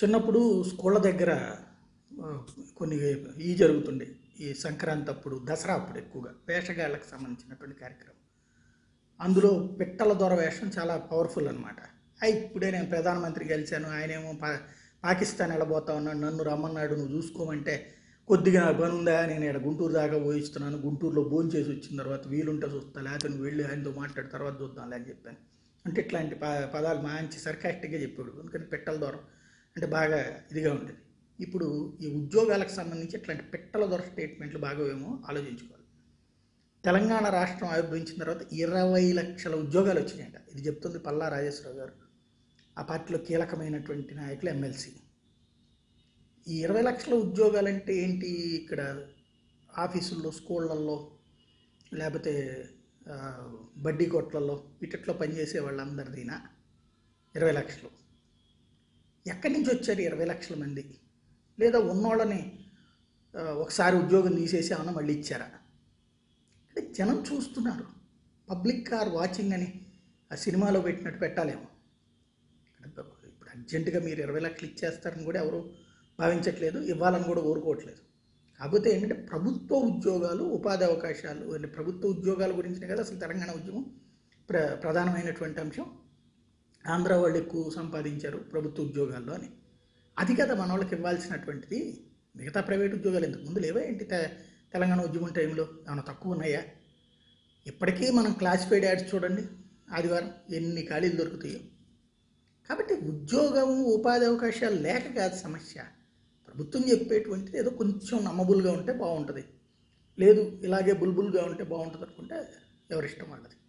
చిన్నప్పుడు స్కూళ్ళ దగ్గర ఆ, కొన్ని ఈ జరుగుతుండే ఈ సంక్రాంతి అప్పుడు దసరా అప్పుడు ఎక్కువగా వేషగాళ్ళకి సంబంధించినటువంటి కార్యక్రమం అందులో పిట్టల దొర వేషం చాలా పవర్ఫుల్ అనమాట ఇప్పుడే నేను ప్రధానమంత్రి గెలిచాను ఆయనేమో పా పాకిస్తాన్ వెళ్ళబోతా ఉన్నాడు నన్ను రమ్మన్నాడు నువ్వు చూసుకోమంటే కొద్దిగా నాకు పని ఉందా నేను ఇక్కడ గుంటూరు దాకా పోయిస్తున్నాను గుంటూరులో భోజనం చేసి వచ్చిన తర్వాత వీలుంటే చూస్తా లేకపోతే నువ్వు వెళ్ళి ఆయనతో మాట్లాడిన తర్వాత చూద్దాంలే అని చెప్పాను అంటే ఇట్లాంటి ప పదాలు మంచి సర్కాస్టిక్గా చెప్పాడు అందుకని పెట్టల దూరం అంటే బాగా ఇదిగా ఉండేది ఇప్పుడు ఈ ఉద్యోగాలకు సంబంధించి ఇట్లాంటి పెట్టల దొర స్టేట్మెంట్లు బాగా ఏమో ఆలోచించుకోవాలి తెలంగాణ రాష్ట్రం ఆవిర్భవించిన తర్వాత ఇరవై లక్షల ఉద్యోగాలు వచ్చినాయట ఇది చెప్తుంది పల్లా రాజేశ్వరరావు గారు ఆ పార్టీలో కీలకమైనటువంటి నాయకులు ఎమ్మెల్సీ ఈ ఇరవై లక్షల ఉద్యోగాలంటే ఏంటి ఇక్కడ ఆఫీసుల్లో స్కూళ్ళల్లో లేకపోతే ఆ, బడ్డీ కొట్లలో వీటిట్లో పనిచేసే వాళ్ళందరిదీనా ఇరవై లక్షలు ఎక్కడి నుంచి వచ్చారు ఇరవై లక్షల మంది లేదా ఉన్నోళ్ళని ఆ, ఒకసారి ఉద్యోగం తీసేసి ఏమన్నా మళ్ళీ ఇచ్చారా అంటే జనం చూస్తున్నారు పబ్లిక్ కార్ వాచింగ్ అని ఆ సినిమాలో పెట్టినట్టు పెట్టాలేమో ఇప్పుడు అర్జెంటుగా మీరు ఇరవై లక్షలు ఇచ్చేస్తారని కూడా ఎవరు భావించట్లేదు ఇవ్వాలని కూడా కోరుకోవట్లేదు కాకపోతే ఏంటంటే ప్రభుత్వ ఉద్యోగాలు ఉపాధి అవకాశాలు అంటే ప్రభుత్వ ఉద్యోగాల గురించిన కదా అసలు తెలంగాణ ఉద్యమం ప్ర ప్రధానమైనటువంటి అంశం ఆంధ్ర వాళ్ళు ఎక్కువ సంపాదించారు ప్రభుత్వ ఉద్యోగాల్లో అని అది కదా మన వాళ్ళకి ఇవ్వాల్సినటువంటిది మిగతా ప్రైవేట్ ఉద్యోగాలు ఇంతకు ముందు లేవా ఏంటి తె- తెలంగాణ ఉద్యమం టైంలో ఏమైనా తక్కువ ఉన్నాయా ఇప్పటికీ మనం క్లాసిఫైడ్ యాడ్స్ చూడండి ఆదివారం ఎన్ని ఖాళీలు దొరుకుతాయో కాబట్టి ఉద్యోగం ఉపాధి అవకాశాలు లేక కాదు సమస్య ప్రభుత్వం చెప్పేటువంటిది ఏదో కొంచెం నమ్మబుల్గా ఉంటే బాగుంటుంది లేదు ఇలాగే బుల్బుల్గా ఉంటే బాగుంటుంది అనుకుంటే ఎవరిష్టం వాళ్ళది